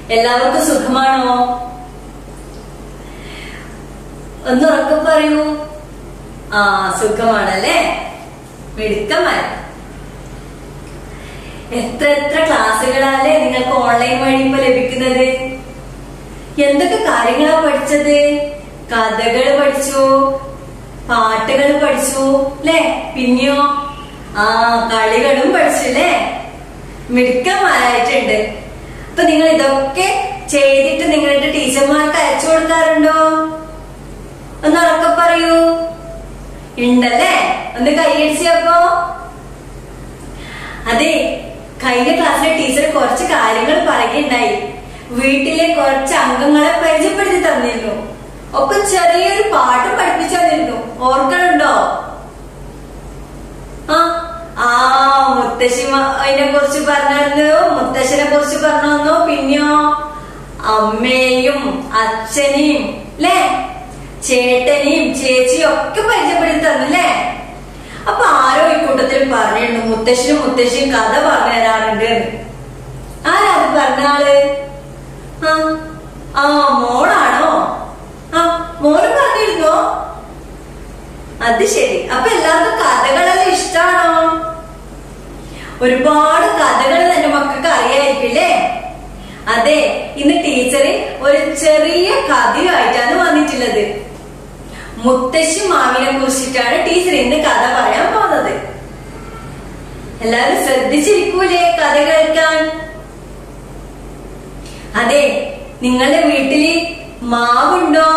എല്ലാവർക്കും സുഖമാണോ ഒന്ന് ഉറക്കെ പറയൂ ആ സുഖമാണല്ലേ മിടുക്കമായി എത്ര എത്ര ക്ലാസ്സുകളാലേ നിങ്ങൾക്ക് ഓൺലൈൻ വഴി ഇപ്പൊ ലഭിക്കുന്നത് എന്തൊക്കെ കാര്യങ്ങളാ പഠിച്ചത് കഥകൾ പഠിച്ചു പാട്ടുകൾ പഠിച്ചു ല്ലേ പിന്നെയോ ആ കളികളും പഠിച്ചു ല്ലേ മിടുക്കന്മാരായിട്ടുണ്ട് അപ്പൊ നിങ്ങൾ ഇതൊക്കെ ചെയ്തിട്ട് നിങ്ങളുടെ ടീച്ചർമാർക്ക് അയച്ചു കൊടുക്കാറുണ്ടോ ഒന്ന് ഉറക്കെ പറയൂ ഉണ്ടല്ലേ ഒന്ന് കൈയടിച്ചപ്പോ അതെ കഴിഞ്ഞ ക്ലാസ്സിലെ ടീച്ചർ കുറച്ച് കാര്യങ്ങൾ പറയുകയുണ്ടായി വീട്ടിലെ കുറച്ച് അംഗങ്ങളെ പരിചയപ്പെടുത്തി തന്നിരുന്നു ഒപ്പം ചെറിയൊരു പാട്ടും പഠിപ്പിച്ചു തന്നിരുന്നു ഓർക്കണുണ്ടോ ആ ആ മുത്തശ്ശി അതിനെ കുറിച്ച് പറഞ്ഞിരുന്നു മുത്തശ്ശനെ കുറിച്ച് പറഞ്ഞു പിന്നെയോ അമ്മയെയും അച്ഛനെയും ല്ലേ ചേട്ടനെയും ചേച്ചിയും ഒക്കെ പരിചയപ്പെടുത്തി തന്നില്ലേ അപ്പൊ ആരോ ഈ കൂട്ടത്തിൽ പറഞ്ഞിരുന്നു മുത്തശ്ശനും മുത്തശ്ശിയും കഥ പറഞ്ഞു തരാറുണ്ട് എന്ന്. ആരാ അത് പറഞ്ഞ ആള് ആ ആ മോളാണോ ആ മോന് പറഞ്ഞിരുന്നോ അത് ശരി അപ്പൊ എല്ലാവർക്കും കഥകളെല്ലാം ഇഷ്ടാണോ ഒരുപാട് കഥകൾ എന്റെ മക്കൾക്ക് അറിയായിരിക്കില്ലേ അതെ ഇന്ന് ടീച്ചർ ഒരു ചെറിയ കഥയുമായിട്ടാണ് വന്നിട്ടുള്ളത് മുത്തശ്ശി മാവിനെ കുറിച്ചിട്ടാണ് ടീച്ചർ ഇന്ന് കഥ പറയാൻ പോകുന്നത് എല്ലാവരും ശ്രദ്ധിച്ചിരിക്കൂലേ കഥ കേൾക്കാൻ അതെ നിങ്ങളുടെ വീട്ടില് മാവുണ്ടോ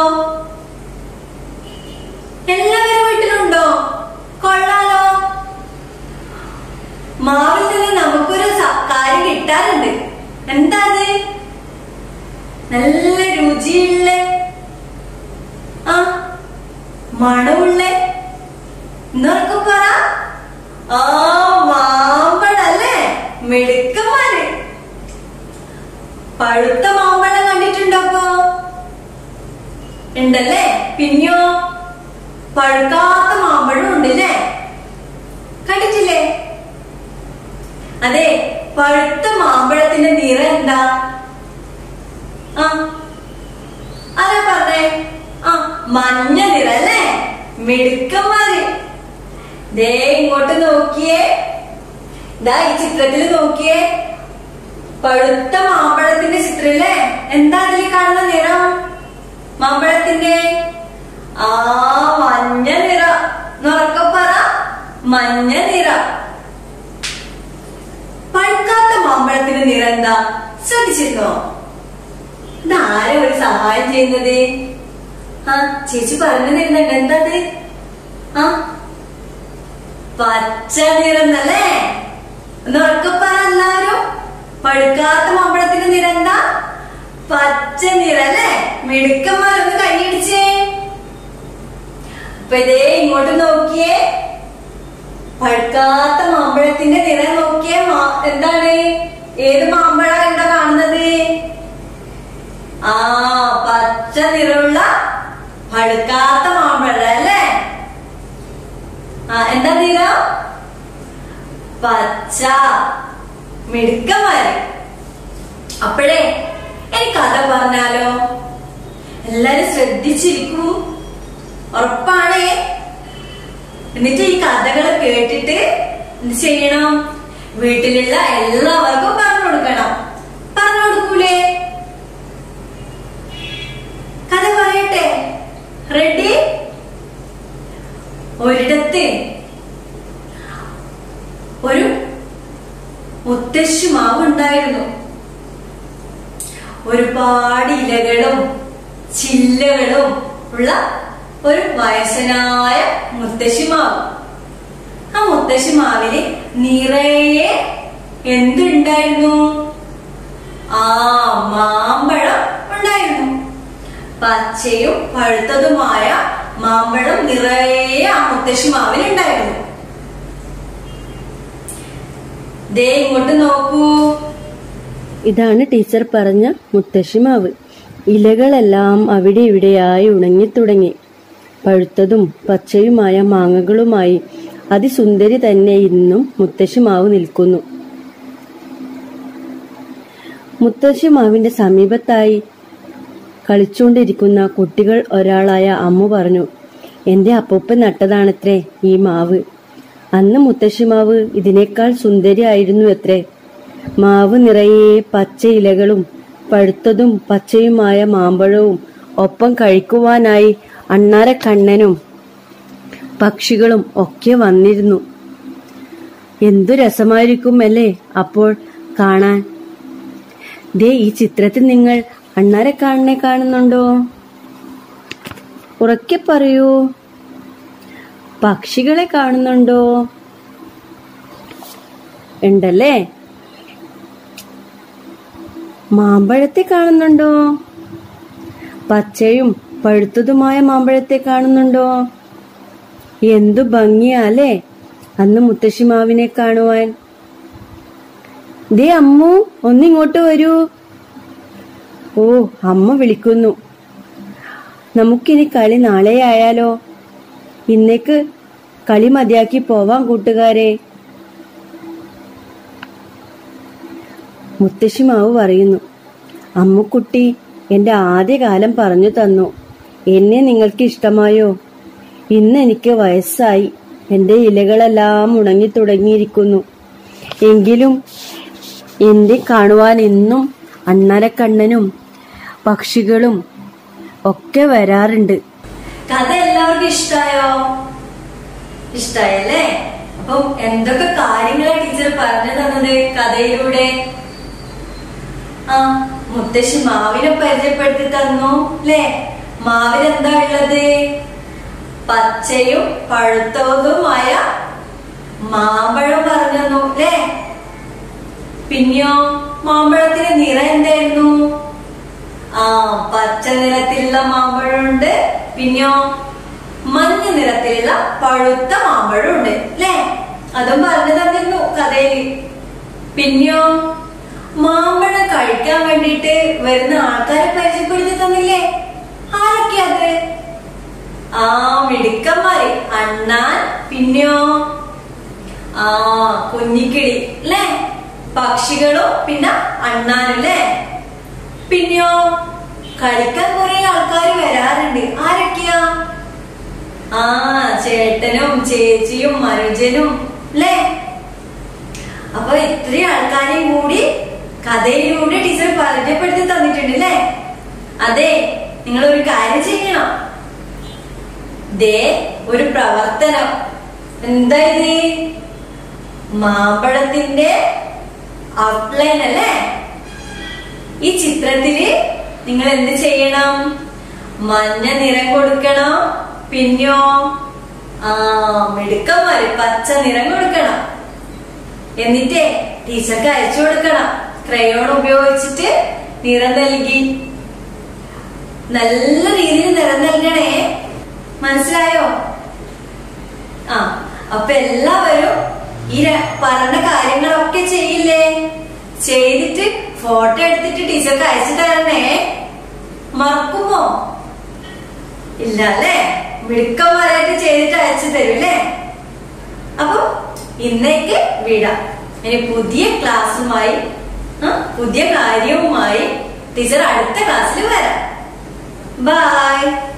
എല്ലാവരും വീട്ടിലുണ്ടോ കൊള്ളാലോ മാവിൽ നിന്ന് നമുക്കൊരു സ- കാര്യം കിട്ടാറുണ്ട് എന്താ അത് നല്ല രുചിയുള്ള ആ മണമുള്ള എന്നൊക്കെ പറ ആ മാമ്പഴല്ലേ മിടുക്കന്മാര് പഴുത്ത മാമ്പഴം കണ്ടിട്ടുണ്ടോ അപ്പോ ഉണ്ടല്ലേ പിന്നെയോ പഴുക്കാത്ത മാമ്പഴം ഉണ്ടല്ലേ കണ്ടിട്ടില്ലേ അതെ പഴുത്ത മാമ്പഴത്തിന്റെ നിറം എന്താ ആ ആരാ പറഞ്ഞേ ആ മഞ്ഞ നിറം അല്ലേ മിടുക്കന്മാര് ദേ ഇങ്ങോട്ട് നോക്കിയേ ദാ ഈ ചിത്രത്തിൽ നോക്കിയേ പഴുത്ത മാമ്പഴത്തിന്റെ ചിത്രല്ലേ എന്താ അതിൽ കാണുന്ന നിറം മാമ്പഴത്തിന്റെ ആ മഞ്ഞ നിറ എന്നുറക്കെ പറ മഞ്ഞ നിറ പഴുക്കാത്ത മാമ്പഴത്തിന്റെ നിറം എന്താ ശ്രദ്ധിച്ചിരുന്നോ ഇതാരാ ഒരു സഹായം ചെയ്യുന്നത് ആ ചേച്ചി പറഞ്ഞു തരുന്നുണ്ട് എന്താ അത് ആ പച്ച നിറം എന്നല്ലേ ഒന്ന് ഉറക്കെ പറ എല്ലാവരും പഴുക്കാത്ത മാമ്പഴത്തിന്റെ നിറം എന്താ പച്ച നിറം അല്ലേ മിടുക്കന്മാരൊന്ന് കൈയടിച്ചേ അപ്പൊ ഇതേ ഇങ്ങോട്ട് നോക്കിയേ പഴുക്കാത്ത മാമ്പഴത്തിന്റെ നിറം നോക്കിയേ മാ- എന്താണ് ഏത് മാമ്പഴ എന്താ കാണുന്നത് ആ പച്ച നിറമുള്ള പഴുക്കാത്ത മാമ്പഴം അല്ലേ ആ എന്താ നിറം പച്ച മിടുക്കന്മാര് അപ്പോഴേ എനിക്ക് കഥ പറഞ്ഞാലോ എല്ലാരും ശ്രദ്ധിച്ചിരിക്കൂ ഉറപ്പാണേ എന്നിട്ട് ഈ കഥകൾ കേട്ടിട്ട് എന്ത് ചെയ്യണം വീട്ടിലുള്ള എല്ലാവർക്കും പറഞ്ഞു കൊടുക്കണം പറഞ്ഞു കൊടുക്കൂലേ കഥ പറയട്ടെ റെഡി ഒരിടത്ത് ഒരു മുത്തശ്ശി മാവ് ഉണ്ടായിരുന്നു ഒരുപാട് ഇലകളും ചില്ലകളും ഉള്ള ഒരു വയസ്സനായ മുത്തശ്ശി മാവ് ആ മുത്തശ്ശി മാവില് നിറയെ എന്തുണ്ടായിരുന്നു ആ മാമ്പഴം ഉണ്ടായിരുന്നു പച്ചയും പഴുത്തതുമായ മാമ്പഴം നിറയെ ആ മുത്തശ്ശി മാവിൽ ഉണ്ടായിരുന്നു ദേ ഇങ്ങോട്ട് നോക്കൂ ഇതാണ് ടീച്ചർ പറഞ്ഞ മുത്തശ്ശിമാവ് ഇലകളെല്ലാം അവിടെ ഇവിടെയായി ഉണങ്ങിത്തുടങ്ങി പഴുത്തതും പച്ചയുമായ മാങ്ങകളുമായി അതിസുന്ദരി തന്നെ ഇന്നും മുത്തശ്ശിമാവ് നിൽക്കുന്നു മുത്തശ്ശി മാവിന്റെ സമീപത്തായി കളിച്ചുകൊണ്ടിരിക്കുന്ന കുട്ടികൾ ഒരാളായ അമ്മു പറഞ്ഞു എന്റെ അപ്പൂപ്പൻ നട്ടതാണത്രേ ഈ മാവ് അന്ന് മുത്തശ്ശി മാവ് ഇതിനേക്കാൾ സുന്ദരിയായിരുന്നു അത്രേ മാവ് നിറയെ പച്ച ഇലകളും പഴുത്തതും പച്ചയുമായ മാമ്പഴവും ഒപ്പം കഴിക്കുവാനായി അണ്ണാരക്കണ്ണനും പക്ഷികളും ഒക്കെ വന്നിരുന്നു എന്തു രസമായിരിക്കും അല്ലേ അപ്പോൾ കാണാൻ ദേ ഈ ചിത്രത്തിൽ നിങ്ങൾ അണ്ണാരക്കാണനെ കാണുന്നുണ്ടോ ഉറക്കെ പറയൂ പക്ഷികളെ കാണുന്നുണ്ടോ ഉണ്ടല്ലേ മാമ്പഴത്തെ കാണുന്നുണ്ടോ പച്ചയും പഴുത്തതുമായ മാമ്പഴത്തെ കാണുന്നുണ്ടോ എന്തു ഭംഗിയാലേ അന്ന് മുത്തശ്ശിമാവിനെ കാണുവാൻ ദേ അമ്മു ഒന്നിങ്ങോട്ട് വരൂ ഓ അമ്മ വിളിക്കുന്നു നമുക്കിനി കളി നാളെ ആയാലോ ഇന്നേക്ക് കളി മതിയാക്കി പോവാം കൂട്ടുകാരെ മുത്തശ്ശിമാവ് പറയുന്നു അമ്മുക്കുട്ടി എന്റെ ആദ്യകാലം പറഞ്ഞു തന്നു എന്നെ നിങ്ങൾക്ക് ഇഷ്ടമായോ ഇന്ന് എനിക്ക് വയസ്സായി എന്റെ ഇലകളെല്ലാം ഉണങ്ങി തുടങ്ങിയിരിക്കുന്നു എങ്കിലും എന്റെ കാണുവാൻ എന്നും അണ്ണരക്കണ്ണനും പക്ഷികളും ഒക്കെ വരാറുണ്ട് കഥ എല്ലാവർക്കും ഇഷ്ടായോ ഇഷ്ടായല്ലേ അപ്പം എന്തൊക്കെ കാര്യങ്ങളാ ടീച്ചർ പറഞ്ഞു തന്നത് കഥയിലൂടെ ആ മുത്തശ്ശി മാവിനെ പരിചയപ്പെടുത്തി തന്നു ല്ലേ മാവിൽ എന്താ ഉള്ളത് പച്ചയും പഴുത്തതുമായ മാമ്പഴം പറഞ്ഞു തന്നു ല്ലേ പിന്നെയോ മാമ്പഴത്തിന്റെ നിറം എന്തായിരുന്നു ആ പച്ച നിറത്തിലുള്ള മാമ്പഴമുണ്ട് പിന്നെയോ മഞ്ഞ നിറത്തിലുള്ള പഴുത്ത മാമ്പഴമുണ്ട് ല്ലേ അതും പറഞ്ഞു തന്നിരുന്നു കഥയില് പിന്നെയോ മാമ്പഴം കഴിക്കാൻ വേണ്ടിയിട്ട് വരുന്ന ആൾക്കാരെ പരിചയപ്പെടുത്തി തന്നില്ലേ ആരൊക്കെയാ അത് ആ മിടുക്കന്മാര് അണ്ണാൻ പിന്നെയോ ആ കുഞ്ഞിക്കിളി അല്ലേ പക്ഷികളും പിന്നെ അണ്ണാനും അല്ലേ പിന്നെയോ കളിക്കാൻ കുറെ ആൾക്കാർ വരാറുണ്ട് ആരൊക്കെയാ ആ ചേട്ടനും ചേച്ചിയും മനുജനും അല്ലേ അപ്പൊ ഇത്രയും ആൾക്കാരെയും കൂടി കഥയിലൂടെ ടീച്ചർ പരിചയപ്പെടുത്തി തന്നിട്ടുണ്ട് അല്ലേ അതെ നിങ്ങൾ ഒരു കാര്യം ചെയ്യണം ദേ ഒരു പ്രവർത്തനം എന്താ ഇത് മാമ്പഴത്തിന്റെ ഔട്ട്ലൈൻ അല്ലേ ഈ ചിത്രത്തില് നിങ്ങൾ എന്ത് ചെയ്യണം മഞ്ഞ നിറം കൊടുക്കണം പിന്നെയോ ആ മിടുക്കന്മാര് പച്ച നിറം കൊടുക്കണം എന്നിട്ടേ ടീച്ചർക്ക് അയച്ചു കൊടുക്കണം ക്രയോൺ ഉപയോഗിച്ചിട്ട് നിറം നൽകി നല്ല രീതിയിൽ നിറം നൽകണേ മനസ്സിലായോ ആ അപ്പൊ എല്ലാവരും ഈ ര- പറഞ്ഞ കാര്യങ്ങളൊക്കെ ചെയ്യില്ലേ ചെയ്തിട്ട് ഫോട്ടോ എടുത്തിട്ട് ടീച്ചർക്ക് അയച്ചു തരണേ മറക്കുമോ ഇല്ല അല്ലേ മിടുക്കന്മാരായിട്ട് ചെയ്തിട്ട് അയച്ചു തരും അല്ലേ അപ്പൊ ഇന്നേക്ക് വിടാം ഇനി പുതിയ ക്ലാസ്സുമായി ആ, പുതിയ കാര്യവുമായി ടീച്ചർ അടുത്ത ക്ലാസ്സിൽ വരാം ബൈ